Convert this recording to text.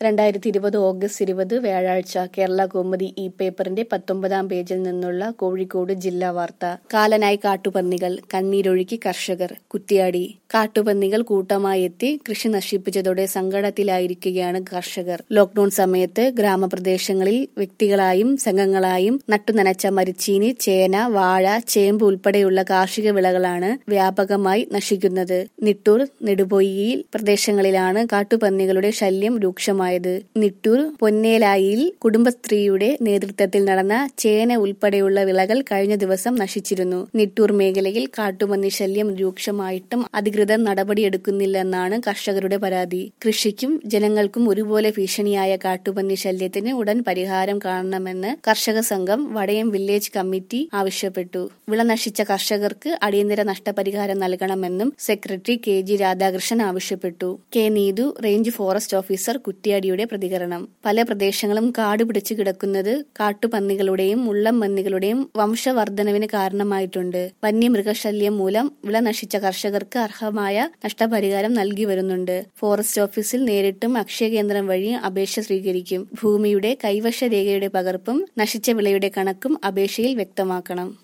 രണ്ടായിരത്തി ഇരുപത് ഓഗസ്റ്റ് ഇരുപത് വ്യാഴാഴ്ച കേരള കൗമുദി ഈ പേപ്പറിന്റെ പത്തൊമ്പതാം പേജിൽ നിന്നുള്ള കോഴിക്കോട് ജില്ലാ വാർത്ത കാലനായി കാട്ടുപന്നികൾ കണ്ണീരൊഴുക്കി കർഷകർ കുറ്റിയാടി കാട്ടുപന്നികൾ കൂട്ടമായി എത്തി കൃഷി നശിപ്പിച്ചതോടെ സങ്കടത്തിലായിരിക്കുകയാണ് കർഷകർ ലോക്ഡൌൺ സമയത്ത് ഗ്രാമപ്രദേശങ്ങളിൽ വ്യക്തികളായും സംഘങ്ങളായും നട്ടുനനച്ച മരിച്ചീനി ചേന വാഴ ചേമ്പ് ഉൾപ്പെടെയുള്ള കാർഷിക വിളകളാണ് വ്യാപകമായി നശിക്കുന്നത് നിട്ടൂർ നെടുപൊയ്യിൽ പ്രദേശങ്ങളിലാണ് കാട്ടുപന്നികളുടെ ശല്യം രൂക്ഷമായത് നിട്ടൂർ പൊന്നേലായിൽ കുടുംബസ്ത്രീയുടെ നേതൃത്വത്തിൽ നടന്ന ചേന ഉൾപ്പെടെയുള്ള വിളകൾ കഴിഞ്ഞ ദിവസം നശിച്ചിരുന്നു നിട്ടൂർ മേഖലയിൽ കാട്ടുപന്നി ശല്യം രൂക്ഷമായിട്ടും അധികൃതർ നടപടിയെടുക്കുന്നില്ലെന്നാണ് കർഷകരുടെ പരാതി കൃഷിക്കും ജനങ്ങൾക്കും ഒരുപോലെ ഭീഷണിയായ കാട്ടുപന്നി ശല്യത്തിന് ഉടൻ പരിഹാരം കാണണമെന്ന് കർഷക സംഘം വടയം വില്ലേജ് കമ്മിറ്റി ആവശ്യപ്പെട്ടു വിള നശിച്ച കർഷകർക്ക് അടിയന്തര നഷ്ടപരിഹാരം നൽകണമെന്നും സെക്രട്ടറി കെ ജി രാധാകൃഷ്ണൻ ആവശ്യപ്പെട്ടു K Neethu range forest officer കുറ്റിയാടിയുടെ പ്രതികരണം പല പ്രദേശങ്ങളും കാട് പിടിച്ചു കിടക്കുന്നത് കാട്ടുപന്നികളുടെയും മുള്ളം പന്നികളുടെയും വംശവർദ്ധനവിന് കാരണമായിട്ടുണ്ട് വന്യമൃഗശല്യം മൂലം വിള നശിച്ച കർഷകർക്ക് അർഹമായ നഷ്ടപരിഹാരം നൽകി വരുന്നുണ്ട് ഫോറസ്റ്റ് ഓഫീസിൽ നേരിട്ടും അക്ഷയ കേന്ദ്രം വഴി അപേക്ഷ സ്വീകരിക്കും ഭൂമിയുടെ കൈവശ രേഖയുടെ പകർപ്പും നശിച്ച വിളയുടെ കണക്കും അപേക്ഷയിൽ വ്യക്തമാക്കണം